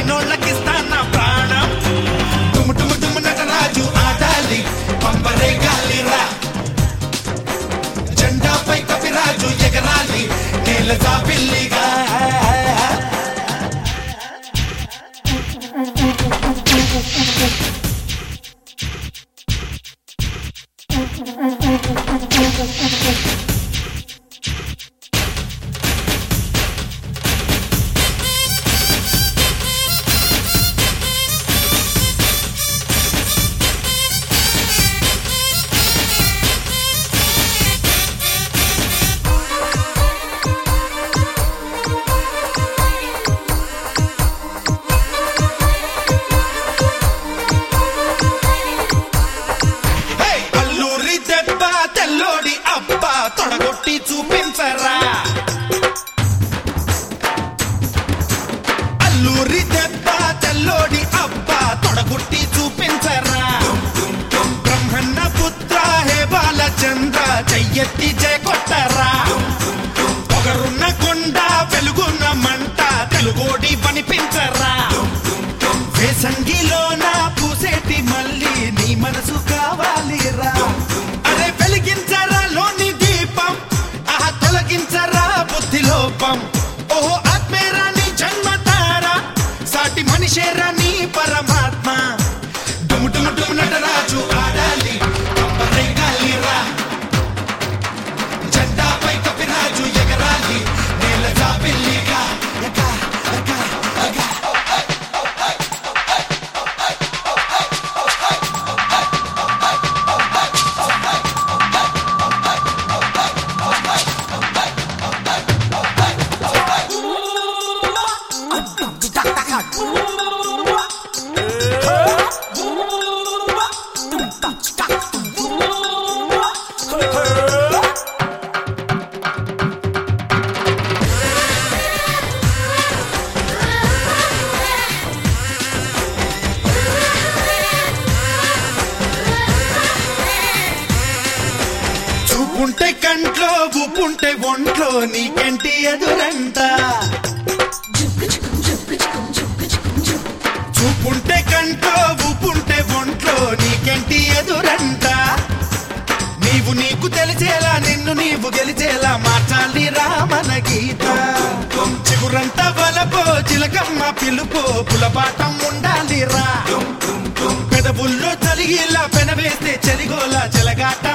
నమ్మినోళ్ళకిస్తా నా ప్రాణం టుము టుము టుము నటరాజు ఆడాలి పంపరే గాలిరా జెండాపై కపిరాజు ఎగరాలి నేల జాబిల్లిగా హే! అల్లూరి దెబ్బ తెల్లోడి అబ్బ తొడగొట్టి చూపించరా అల్లూరి దెబ్బ తెల్లోడి అబ్బ తొడగొట్టి చూపించరా బ్రహ్మన్న పుత్ర హే బాలచంద్ర చెయ్యెత్తి జయ కొట్టరా పొగరున్న కొండ వెలుగున్న మంట తెలుగోడి పనిపించరా వేసంగిలోన పూసేటి మళ్ళీ నీ మనసు కావాలిరా అరే వెలిగించరా లోని దీపం ఆహా తొలగించరా బుద్ధి లోపం ఓహో ఆత్మేరా నీ జన్మతారా సాటి మనిషేరా నీ పరమాత్మ డుము డుము డుము నటరాజు ఆడాలి పంపరే గాలిరా జెండాపై కపిరాజు ఎగరాలి నేల జాబిల్లిగా ఎగా ఎగా ఎగా చూపుంటే కంట్లో ఉప్పుంటే ఒంట్లో నీకెంటి ఎదురంట చూపుంటే కంట్లో ఉప్పుంటే ఒంట్లో నీకెంటి ఎదురంట నీవు నీకు తెలిసేలా నిన్ను నీవు గెలిచేలా మార్చాలి రామన గీత చిగురంత వలపో చిలకమ్మ పిలుపో పులపాటం ఉండాలి రా పెదవుల్లో చలిగిలా పెనవేస్తే చెలిగోలా చెలగాట